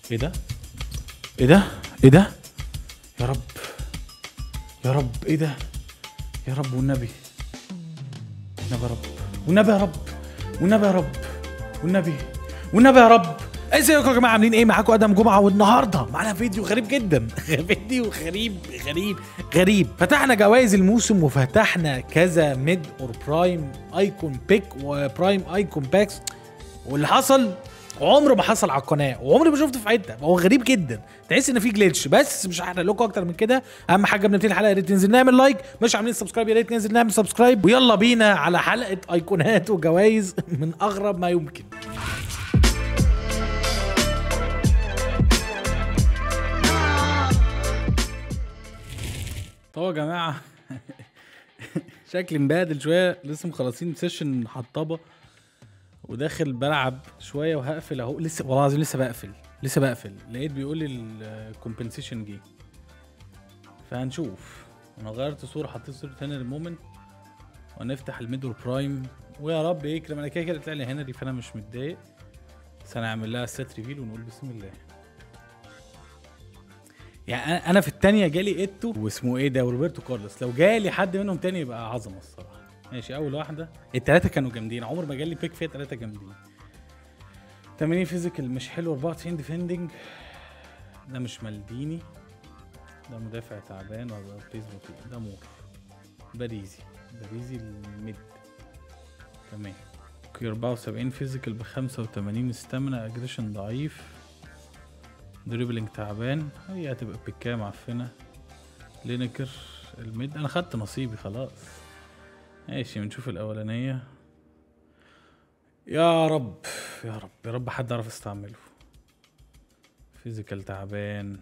ايه ده ايه ده ايه ده يا رب يا رب ايه ده يا رب والنبي والنبي يا رب والنبي يا رب والنبي يا رب والنبي والنبي يا رب ازيكم يا جماعه عاملين ايه معاكم ادم جمعه والنهارده معانا فيديو غريب جدا فيديو غريب غريب غريب فتحنا جوائز الموسم وفتحنا كذا ميد اور برايم ايكون بيك وبرايم ايكون باكس واللي حصل عمره ما حصل على القناه وعمري ما شفته في حته هو غريب جدا تحس ان في جليتش بس مش هحرق لكم اكتر من كده اهم حاجه قبل الحلقه يا ريت ننزل نعمل لايك مش عاملين سبسكرايب يا ريت ننزل نعمل سبسكرايب ويلا بينا على حلقه ايقونات وجوائز من اغرب ما يمكن طب يا جماعه شكلي مبادل شويه لسه مخلصين سيشن حطابه وداخل بلعب شويه وهقفل اهو لسه والله العظيم لسه بقفل لسه بقفل لقيت بيقول لي الكومبنسيشن جه فهنشوف انا غيرت صوره حطيت صوره هنري مومنت وهنفتح الميدل برايم ويا رب يكرم انا كده كده طلع لي هنري فانا مش متضايق بس هنعمل لها ست ريفيل ونقول بسم الله يعني انا أنا في الثانيه جالي ايتو واسمه ايه ده وروبرتو كارلوس لو جالي حد منهم تاني يبقى عظمه الصراحه ماشي اول واحده الثلاثه كانوا جامدين عمر ما جالي بيك فيها ثلاثه جامدين 80 فيزيكال مش حلو 94 ديفندنج ده مش مالديني ده مدافع تعبان ولا بليز بطيء ده مور باريزي باريزي الميد تمام اوكي 74 فيزيكال ب 85 استامنا اجريشن ضعيف دريبلينج تعبان هي هتبقى بيكايه معفنه لينكر الميد انا خدت نصيبي خلاص ماشي بنشوف الاولانيه يا رب يا رب يا رب حد يعرف يستعمله فيزيكال تعبان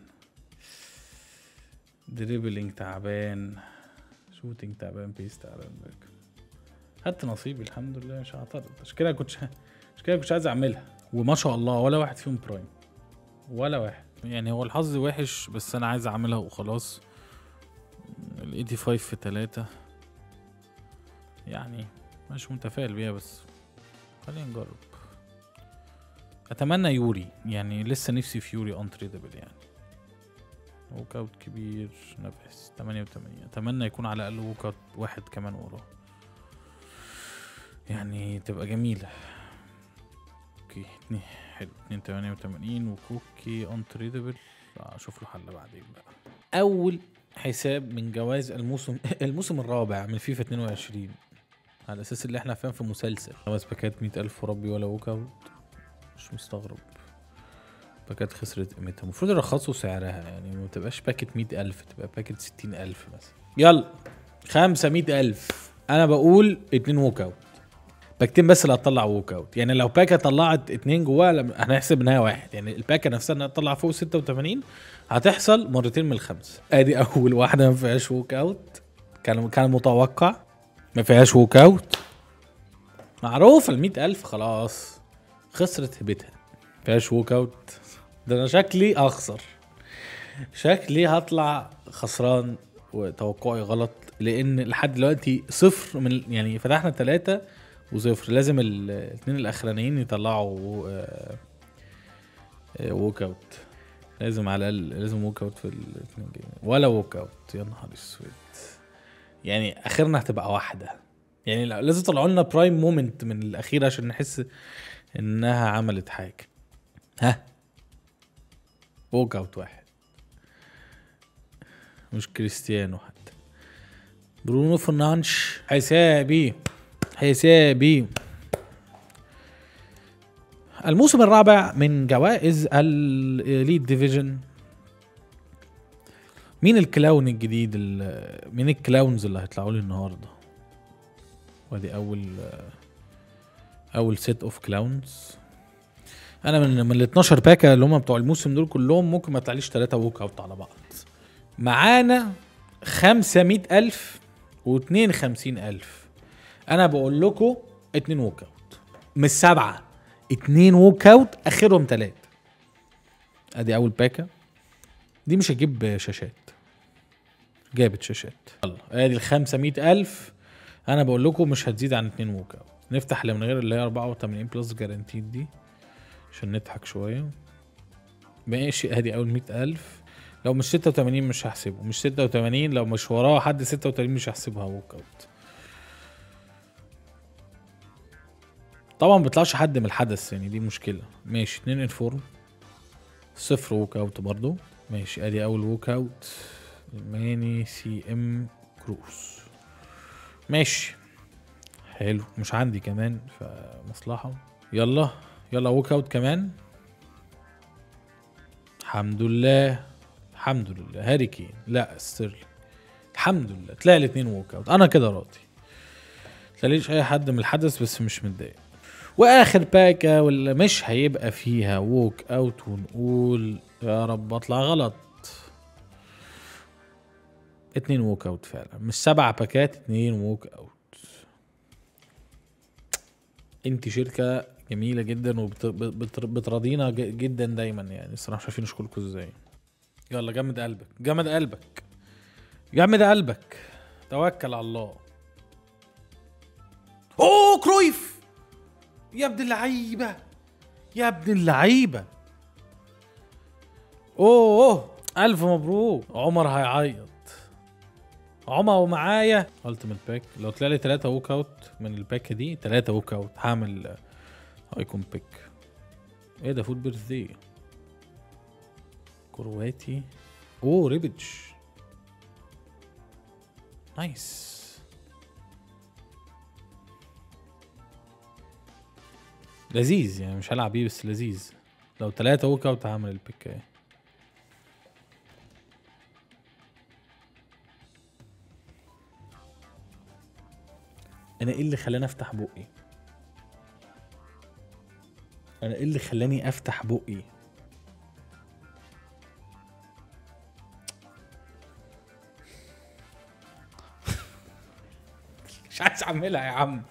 دريبلينج تعبان شوتينج تعبان بيس تعبان باك خدت نصيبي الحمد لله مش هعترض عشان كده كنتش عشان كده كنتش عايز اعملها وما شاء الله ولا واحد فيهم برايم ولا واحد يعني هو الحظ وحش بس انا عايز اعملها وخلاص ال 85 في 3 يعني مش متفائل بيها بس خلينا نجرب اتمنى يوري يعني لسه نفسي في يوري انتريدبل يعني ووك اوت كبير نفس 88 اتمنى يكون على الاقل ووك اوت واحد كمان وراه يعني تبقى جميله اوكي اتنين حلو 2 88 وكوكي انتريدبل اشوف له حل بعدين بقى اول حساب من جوائز الموسم الموسم الرابع من فيفا 22 على اساس اللي احنا فاهم في مسلسل خمس باكات مئة ألف وربي ولا ووك اوت مش مستغرب باكات خسرت قيمتها المفروض يرخصوا سعرها يعني ما تبقاش باكت مئة ألف تبقى باكت ستين ألف مثلا يلا خمسة مئة ألف أنا بقول اتنين ووك اوت باكتين بس اللي هتطلع ووك اوت يعني لو باكا طلعت اتنين جواها لم- هنحسب انها واحد يعني الباكا نفسها انها تطلع فوق 86 هتحصل مرتين من الخمسه ادي اول واحده ما فيهاش ووك اوت كان كان متوقع ما فيهاش ووك اوت معروفه ال ألف خلاص خسرت هبتها ما فيهاش ووك اوت ده انا شكلي اخسر شكلي هطلع خسران وتوقعي غلط لان لحد دلوقتي صفر من يعني فتحنا ثلاثة وصفر لازم ال- الاثنين الاخرانيين يطلعوا آه، آه، ووك اوت لازم على الاقل لازم ووك اوت في الاثنين ولا ووك اوت يا نهار اسود يعني اخرنا هتبقى واحده يعني لا- لازم يطلعوا لنا برايم مومنت من الاخير عشان نحس انها عملت حاجه ها ووك اوت واحد مش كريستيانو حتى برونو فرنانش حسابي حسابي الموسم الرابع من جوائز الاليت ديفيجن مين الكلاون الجديد ال- مين الكلاونز اللي هيطلعوا لي النهارده وادي اول اول سيت اوف كلاونز انا من من ال 12 باكا اللي هم بتوع الموسم دول كلهم ممكن ما يطلعليش ثلاثة ووك اوت على بعض معانا 500 ألف واتنين خمسين ألف أنا بقول لكم اتنين ووك اوت مش سبعة اتنين ووك اوت آخرهم تلاتة أدي أول باكا دي مش هجيب شاشات جابت شاشات يلا ادي ال 500 ألف أنا بقول لكم مش هتزيد عن اتنين ووك اوت نفتح اللي من غير اللي هي 84 بلس جارانتيد دي عشان نضحك شوية ماشي ادي اول مئة الف لو مش 86 مش هحسبه مش 86 لو مش وراه حد 86 مش هحسبها ووك اوت طبعا ما بيطلعش حد من الحدث يعني دي مشكلة ماشي اتنين انفورم صفر ووك اوت برضو ماشي ادي اول ووك اوت ماني سي ام كروز ماشي حلو مش عندي كمان فمصلحة يلا يلا ووك اوت كمان الحمد لله الحمد لله هاري كين لا ستيرلينج الحمد لله تلاقي الاثنين ووك اوت انا كده راضي تلاقيش اي حد من الحدث بس مش متضايق واخر باكة واللي مش هيبقى فيها ووك اوت ونقول يا رب اطلع غلط اتنين ووك اوت فعلا مش سبع باكات اتنين ووك اوت انت شركة جميلة جدا وبتراضينا جدا دايما يعني الصراحة مش عارفين نشكركم ازاي يلا جمد قلبك جمد قلبك جمد قلبك توكل على الله اوه كرويف يا ابن اللعيبة يا ابن اللعيبة اوه اوه الف مبروك عمر هيعيط عمر ومعايا التيمت باك لو طلع لي 3 ووك اوت من الباك دي 3 ووك اوت هعمل ايكون بيك ايه ده فود بيرث كرواتي اوه ريبج نايس لذيذ يعني مش هلعب بيه بس لذيذ لو ثلاثة ووك اوت هعمل البيك انا ايه اللي خلاني افتح بقي انا ايه اللي خلاني افتح بقي مش عايز اعملها يا عم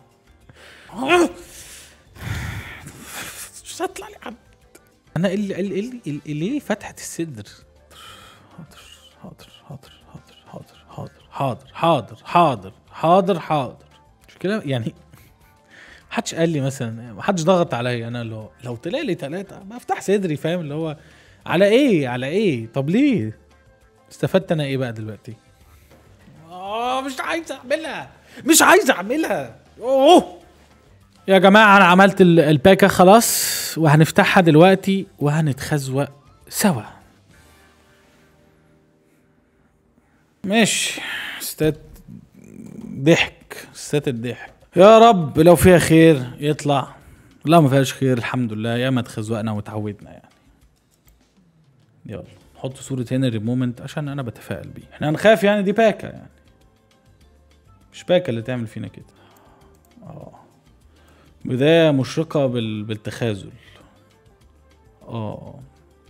مش هطلع لي عم انا إيه اللي إيه اللي إيه اللي ليه فتحه الصدر حاضر حاضر حاضر حاضر حاضر حاضر حاضر حاضر حاضر حاضر كده يعني محدش قال لي مثلا محدش ضغط عليا انا اللي هو لو طلع لي ثلاثه بفتح صدري فاهم اللي هو على ايه على ايه طب ليه استفدت انا ايه بقى دلوقتي اه مش عايز اعملها مش عايز اعملها اوه يا جماعه انا عملت الباكه خلاص وهنفتحها دلوقتي وهنتخزوق سوا ماشي استاذ ضحك ست الضحك يا رب لو فيها خير يطلع لا ما فيهاش خير الحمد لله يا ما اتخزوقنا وتعودنا يعني يلا نحط صورة هنري مومنت عشان انا بتفائل بيه احنا هنخاف يعني دي باكا يعني مش باكا اللي تعمل فينا كده اه بداية مشرقة بال... بالتخاذل اه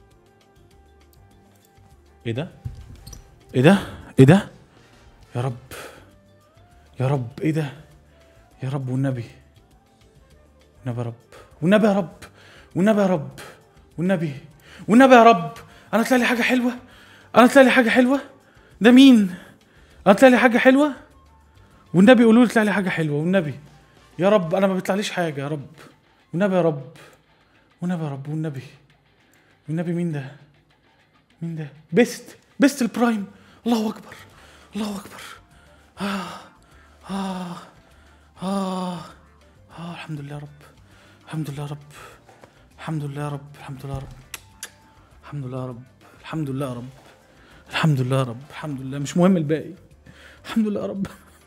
ايه ده ايه ده ايه ده يا رب يا رب ايه ده يا رب والنبي والنبي يا رب والنبي يا رب والنبي يا رب والنبي والنبي يا رب انا طلع لي حاجه حلوه انا طلع لي حاجه حلوه ده مين انا طلع لي حاجه حلوه والنبي قولوا لي طلع لي حاجه حلوه والنبي يا رب انا ما بيطلعليش حاجه يا رب والنبي يا رب والنبي يا رب والنبي والنبي مين ده مين ده بيست بيست البرايم الله اكبر الله اكبر آه. آه آه آه الحمد لله رب الحمد لله رب الحمد لله رب الحمد لله رب الحمد لله رب الحمد لله رب الحمد لله رب الحمد لله مش مهم الباقي الحمد لله رب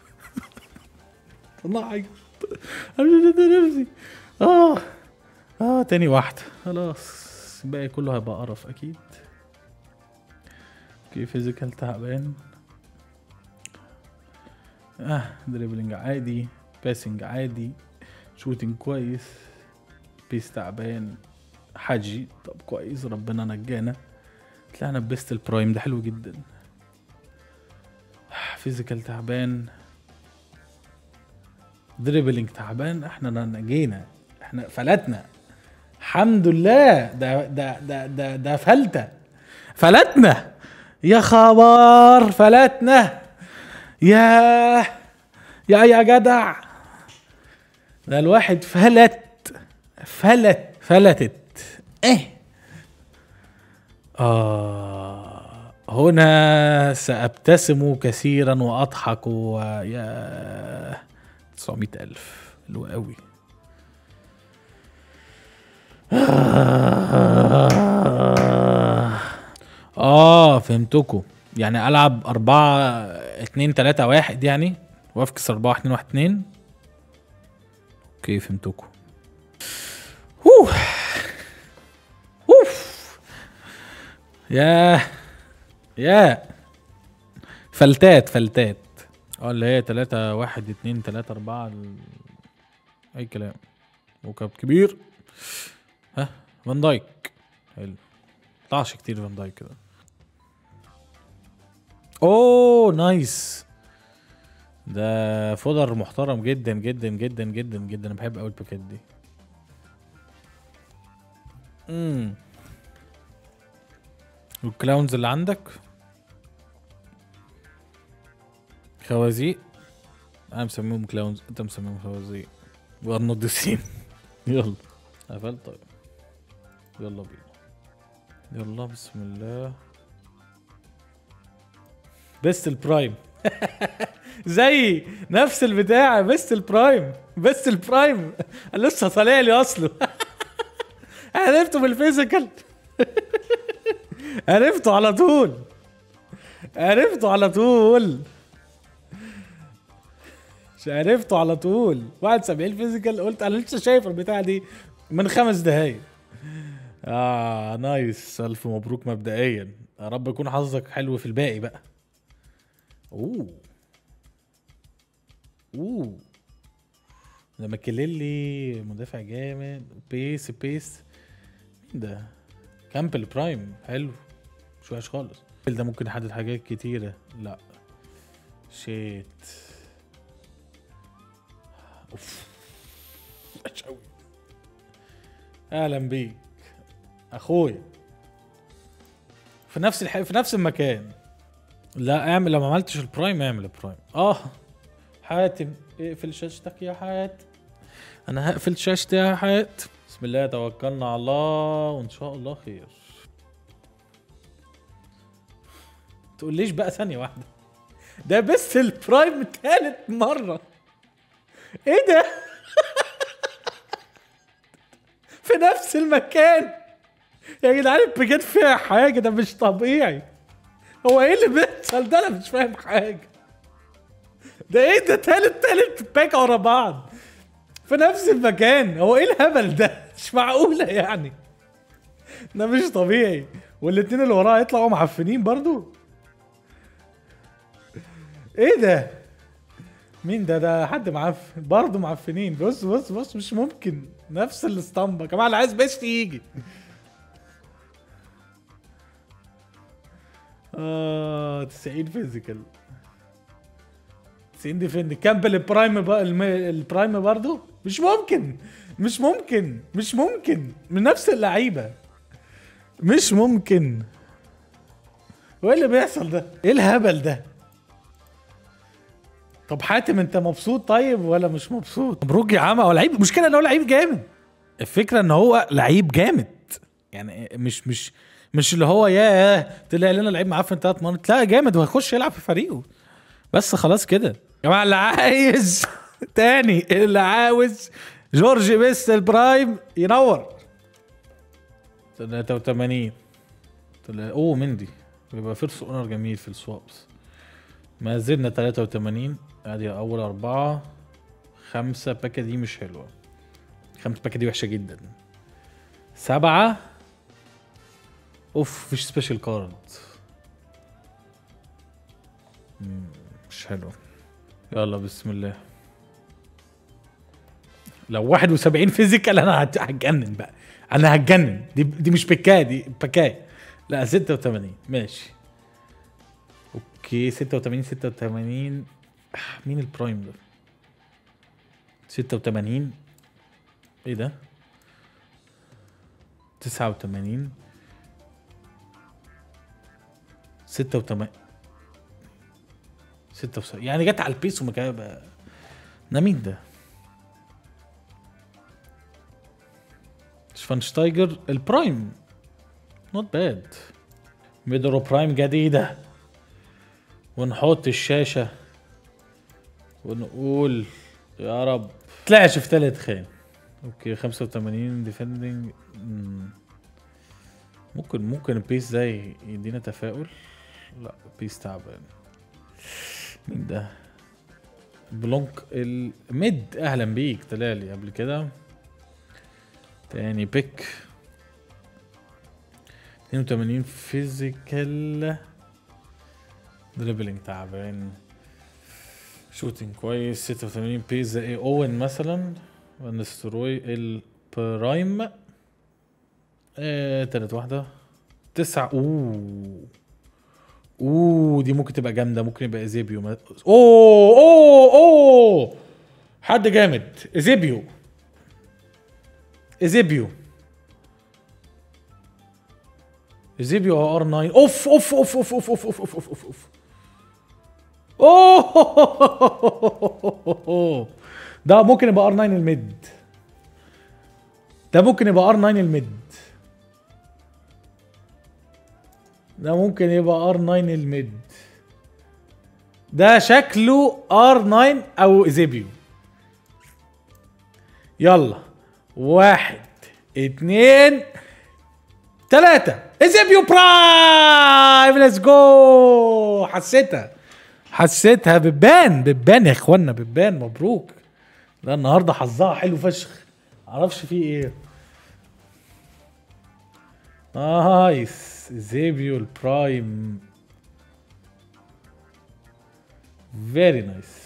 الله عيط انا مش نفسي اه اه تاني واحدة خلاص الباقي كله هيبقى قرف اكيد اوكي فيزيكال تعبان اه دريبلينج عادي باسنج عادي شوتنج كويس بيس تعبان حجي طب كويس ربنا نجانا طلعنا بيست البرايم ده حلو جدا فيزيكال تعبان دريبلينج تعبان احنا نجينا احنا فلتنا الحمد لله ده ده ده ده ده فلتة فلتنا يا خبر فلتنا يا يا يا جدع ده الواحد فلت فلت فلتت ايه آه هنا سأبتسم كثيرا وأضحك ويا 900 ألف حلو قوي آه فهمتكم يعني ألعب أربعة اتنين تلاتة واحد يعني وأفكس أربعة اتنين واحد اتنين أوكي فهمتكم أوه. أوف ياه يا فلتات فلتات اه اللي هي تلاتة واحد اتنين تلاتة أربعة ال... أي كلام وكب كبير ها فان دايك حلو طلعش كتير فان دايك كده اوه نايس ده فودر محترم جدا جدا جدا جدا جدا انا بحب قوي الباكات دي امم والكلاونز اللي عندك خوازيق انا مسميهم كلاونز انت مسميهم خوازيق والنضيسين يلا قفلت طيب يلا بينا يلا بسم الله بيست البرايم زي نفس البتاع بيست البرايم بيست البرايم لسه طالع لي اصله عرفته بالفيزيكال عرفته على طول عرفته على طول مش عرفته على طول 71 فيزيكال قلت انا لسه شايف البتاعه دي من خمس دقايق اه نايس الف مبروك مبدئيا يا رب يكون حظك حلو في الباقي بقى اوه اوه ده ماكيليلي مدافع جامد بيس بيس مين ده كامبل برايم حلو مش وحش خالص ده ممكن يحدد حاجات كتيرة لا شيت اوف وحش قوي اهلا بيك اخويا في نفس الح... في نفس المكان لا اعمل لو ما عملتش البرايم اعمل البرايم اه حاتم اقفل شاشتك يا حاتم انا هقفل شاشتي يا حاتم بسم الله توكلنا على الله وان شاء الله خير تقوليش بقى ثانية واحدة ده بس البرايم تالت مرة ايه ده في نفس المكان يا جدعان بجد فيها حاجة ده مش طبيعي هو ايه اللي بيحصل ده انا مش فاهم حاجة ده ايه ده تالت تالت باك ورا بعض في نفس المكان هو ايه الهبل ده مش معقولة يعني ده مش طبيعي والاتنين اللي وراه يطلعوا معفنين برضو ايه ده مين ده ده حد معفن برضه معفنين بص بص بص مش ممكن نفس الاسطمبة كمان اللي عايز بيست يجي اه 90 فيزيكال 90 ديفند كامبل البرايم بقى الم- البرايم برضه مش ممكن مش ممكن مش ممكن من نفس اللعيبه مش ممكن هو ايه اللي بيحصل ده؟ ايه الهبل ده؟ طب حاتم انت مبسوط طيب ولا مش مبسوط؟ مبروك يا عم هو لعيب المشكله ان هو لعيب جامد الفكره ان هو لعيب جامد يعني مش مش مش اللي هو ياه طلع لنا لعيب معفن ثلاث مرات لا جامد وهيخش يلعب في فريقه بس خلاص كده يا جماعه اللي عايز تاني اللي عاوز جورج بيست البرايم ينور 83 طلع- اوه مندي بيبقى فيرس اونر جميل في السوابس ما زلنا 83 ادي اول اربعه خمسه باكه دي مش حلوه خمسه باكه دي وحشه جدا سبعه اوف مفيش سبيشال كارد مم، مش حلو يلا بسم الله لو 71 فيزيكال انا هت- هتجنن بقى انا هتجنن دي دي مش بكايه دي بكايه لا 86 ماشي اوكي 86 86 آه، مين البرايم ده 86 ايه ده 89 86 76 يعني جت على البيس وما كان بقى ده مين ده؟ شفانشتايجر البرايم نوت باد ميدرو برايم جديدة ونحط الشاشة ونقول يا رب طلعش في تالت خان اوكي 85 ديفندنج ممكن ممكن البيس ده يدينا تفاؤل لا بيس تعبان مين ده بلونك الميد اهلا بيك طلعلي قبل كده تاني بيك 82 فيزيكال دريبلينج تعبان شوتينج كويس 86 بيس زي ايه اوين مثلا ونستروي البرايم ايه تالت واحدة تسعة اوه اوه دي ممكن تبقى جامدة ممكن يبقى ايزيبيو ما... اوه اوه اوه حد جامد ايزيبيو ايزيبيو ايزيبيو او ار 9 اوف اوف اوف اوف اوف اوف اوف اوف اوف اوف اوف اوه ده ممكن يبقى ار 9 الميد ده ممكن يبقى ار 9 الميد ده ممكن يبقى ار 9 الميد ده شكله ار 9 او ايزيبيو يلا واحد اتنين تلاتة ايزيبيو برايم ليتس جو حسيتها حسيتها بتبان بتبان يا اخوانا بتبان مبروك لا النهارده حظها حلو فشخ معرفش فيه ايه نايس زيبيو البرايم فيري نايس